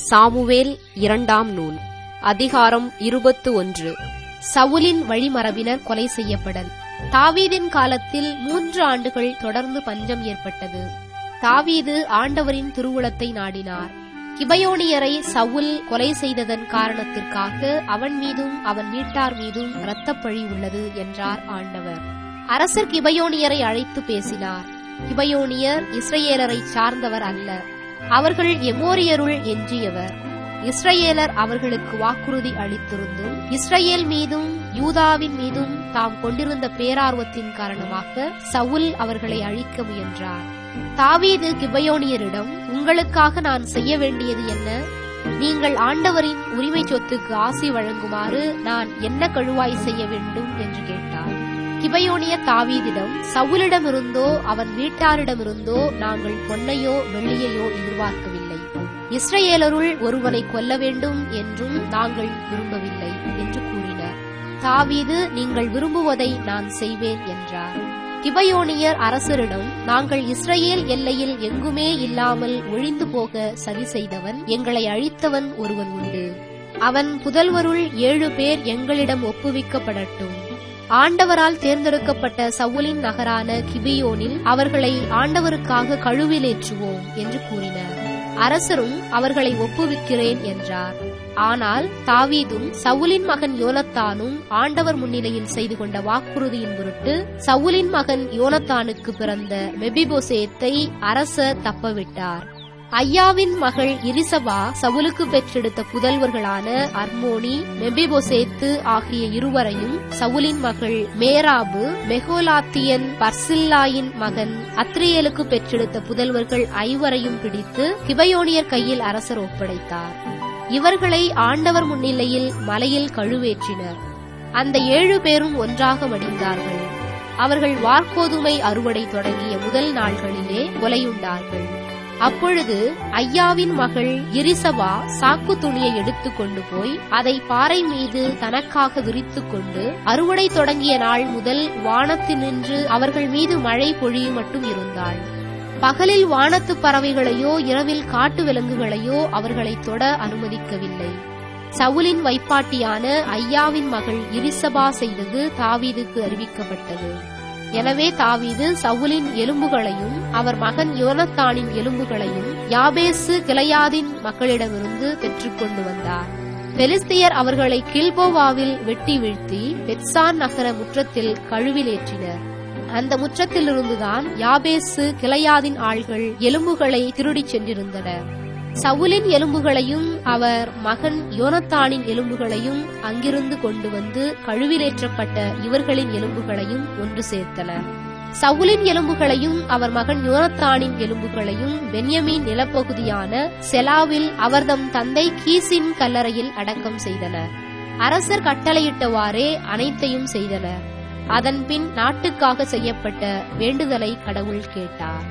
Samuel இரண்டாம் நூல் அதிகாரம் இருபத்து ஒன்று சவுலின் வழிமரபினர் கொலை செய்யப்படல் தாவீதின் காலத்தில் மூன்று ஆண்டுகள் தொடர்ந்து பஞ்சம் ஏற்பட்டது தாவீது ஆண்டவரின் திருவுளத்தை நாடினார் கிபயோனியரை சவுல் கொலை செய்ததன் காரணத்திற்காக அவன் மீதும் அவன் வீட்டார் மீதும் இரத்தப்பழி உள்ளது என்றார் ஆண்டவர் அரசர் கிபயோனியரை அழைத்து பேசினார் கிபயோனியர் இஸ்ரேலரை சார்ந்தவர் அல்ல அவர்கள் எமோரியருள் எஞ்சியவர் இஸ்ரேலர் அவர்களுக்கு வாக்குறுதி அளித்திருந்தும் இஸ்ரேல் மீதும் யூதாவின் மீதும் தாம் கொண்டிருந்த பேரார்வத்தின் காரணமாக சவுல் அவர்களை அழிக்க முயன்றார் தாவீது கிபயோனியரிடம் உங்களுக்காக நான் செய்ய வேண்டியது என்ன நீங்கள் ஆண்டவரின் உரிமை சொத்துக்கு ஆசி வழங்குமாறு நான் என்ன கழுவாய் செய்ய வேண்டும் என்று கேட்டார் கிபயோனிய தாவீதிடம் சவுலிடமிருந்தோ அவன் வீட்டாரிடமிருந்தோ நாங்கள் பொன்னையோ வெள்ளியையோ எதிர்பார்க்கவில்லை இஸ்ரேலருள் ஒருவனை கொல்ல வேண்டும் என்றும் நாங்கள் விரும்பவில்லை என்று கூறினர் தாவீது நீங்கள் விரும்புவதை நான் செய்வேன் என்றார் கிபயோனியர் அரசரிடம் நாங்கள் இஸ்ரேல் எல்லையில் எங்குமே இல்லாமல் ஒழிந்து போக சதி செய்தவன் எங்களை அழித்தவன் ஒருவன் உண்டு அவன் புதல்வருள் ஏழு பேர் எங்களிடம் ஒப்புவிக்கப்படட்டும் ஆண்டவரால் தேர்ந்தெடுக்கப்பட்ட சவுலின் நகரான கிபியோனில் அவர்களை ஆண்டவருக்காக கழுவிலேற்றுவோம் என்று கூறினர் அரசரும் அவர்களை ஒப்புவிக்கிறேன் என்றார் ஆனால் தாவீதும் சவுலின் மகன் யோனத்தானும் ஆண்டவர் முன்னிலையில் செய்து கொண்ட வாக்குறுதியின் பொருட்டு சவுலின் மகன் யோனத்தானுக்கு பிறந்த மெபிபோசேத்தை அரசர் தப்பவிட்டார் ஐயாவின் மகள் இரிசபா சவுலுக்கு பெற்றெடுத்த புதல்வர்களான அர்மோனி மெபிபோசேத்து ஆகிய இருவரையும் சவுலின் மகள் மேராபு மெகோலாத்தியன் பர்சில்லாயின் மகன் அத்ரியலுக்கு பெற்றெடுத்த புதல்வர்கள் ஐவரையும் பிடித்து கிபயோனியர் கையில் அரசர் ஒப்படைத்தார் இவர்களை ஆண்டவர் முன்னிலையில் மலையில் கழுவேற்றினர் அந்த ஏழு பேரும் ஒன்றாக மடிந்தார்கள் அவர்கள் வார்கோதுமை அறுவடை தொடங்கிய முதல் நாள்களிலே கொலையுண்டார்கள் அப்பொழுது ஐயாவின் மகள் இரிசபா சாக்கு துணியை எடுத்துக் கொண்டு போய் அதை பாறை மீது தனக்காக விரித்துக் கொண்டு அறுவடை தொடங்கிய நாள் முதல் வானத்தினின்று அவர்கள் மீது மழை பொழியும் மட்டும் இருந்தாள் பகலில் வானத்து பறவைகளையோ இரவில் காட்டு விலங்குகளையோ அவர்களை தொட அனுமதிக்கவில்லை சவுலின் வைப்பாட்டியான ஐயாவின் மகள் இரிசபா செய்தது தாவீதுக்கு அறிவிக்கப்பட்டது எனவே தாவீது சவுலின் எலும்புகளையும் அவர் மகன் யோனத்தானின் எலும்புகளையும் யாபேசு கிளையாதின் மக்களிடமிருந்து பெற்றுக்கொண்டு வந்தார் பெலிஸ்தியர் அவர்களை கில்போவாவில் வெட்டி வீழ்த்தி பெட்சான் நகர முற்றத்தில் கழுவிலேற்றினர் அந்த முற்றத்திலிருந்துதான் யாபேசு கிளையாதின் ஆள்கள் எலும்புகளை திருடிச் சென்றிருந்தனர் சவுலின் எலும்புகளையும் அவர் மகன் யோனத்தானின் எலும்புகளையும் அங்கிருந்து கொண்டு வந்து கழுவிலேற்றப்பட்ட இவர்களின் எலும்புகளையும் ஒன்று சேர்த்தனர் சவுலின் எலும்புகளையும் அவர் மகன் யோனத்தானின் எலும்புகளையும் பென்யமின் நிலப்பகுதியான செலாவில் அவர்தம் தந்தை கீசின் கல்லறையில் அடக்கம் செய்தனர் அரசர் கட்டளையிட்டவாறே அனைத்தையும் செய்தனர் அதன்பின் நாட்டுக்காக செய்யப்பட்ட வேண்டுதலை கடவுள் கேட்டார்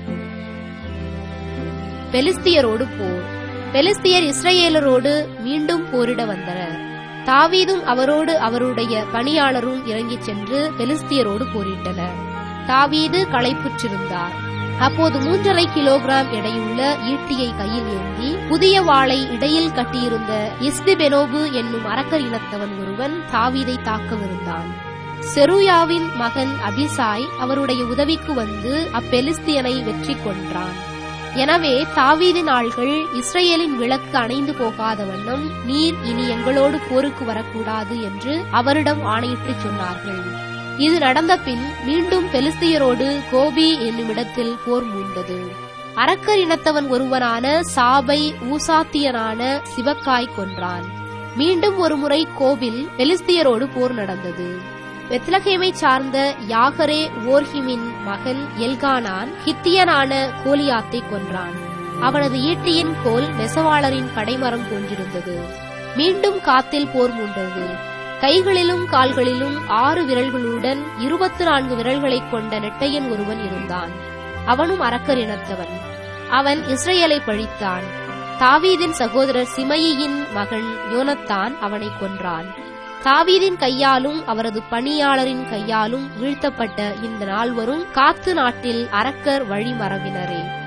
பெலிஸ்தியரோடு போர் பெலிஸ்தியர் இஸ்ரேலரோடு மீண்டும் போரிட வந்தனர் தாவீதும் அவரோடு அவருடைய பணியாளரும் இறங்கிச் சென்று பெலிஸ்தியரோடு போரிட்டனர் தாவீது களைப்புற்றிருந்தார் அப்போது மூன்றரை கிலோகிராம் எடையுள்ள ஈட்டியை கையில் ஏந்தி புதிய வாளை இடையில் கட்டியிருந்த இஸ்திபெனோபு என்னும் அரக்கர் இனத்தவன் ஒருவன் தாவீதை தாக்கவிருந்தான் செருயாவின் மகன் அபிசாய் அவருடைய உதவிக்கு வந்து அப்பெலிஸ்தியனை வெற்றி கொன்றான் எனவே தாவீதின் ஆள்கள் இஸ்ரேலின் விளக்கு அணைந்து போகாத வண்ணம் நீர் இனி எங்களோடு போருக்கு வரக்கூடாது என்று அவரிடம் ஆணையிட்டு சொன்னார்கள் இது நடந்த பின் மீண்டும் பெலிஸ்தியரோடு கோபி என்னும் இடத்தில் போர் மூண்டது அரக்கர் இனத்தவன் ஒருவனான சாபை ஊசாத்தியனான சிவக்காய் கொன்றான் மீண்டும் ஒருமுறை கோபில் பெலிஸ்தியரோடு போர் நடந்தது பெத்லகேமை சார்ந்த யாகரே ஓர்ஹிமின் மகன் எல்கானான் ஹித்தியனான கோலியாத்தை கொன்றான் அவனது ஈட்டியின் கோல் நெசவாளரின் படைமரம் போன்றிருந்தது மீண்டும் காத்தில் போர் மூண்டது கைகளிலும் கால்களிலும் ஆறு விரல்களுடன் இருபத்தி நான்கு விரல்களைக் கொண்ட நெட்டையன் ஒருவன் இருந்தான் அவனும் அரக்கர் இனத்தவன் அவன் இஸ்ரேலை பழித்தான் தாவீதின் சகோதரர் சிமையின் மகன் யோனத்தான் அவனை கொன்றான் தாவீதின் கையாலும் அவரது பணியாளரின் கையாலும் வீழ்த்தப்பட்ட இந்த நால்வரும் காத்து நாட்டில் அரக்கர் வழிமரபினரே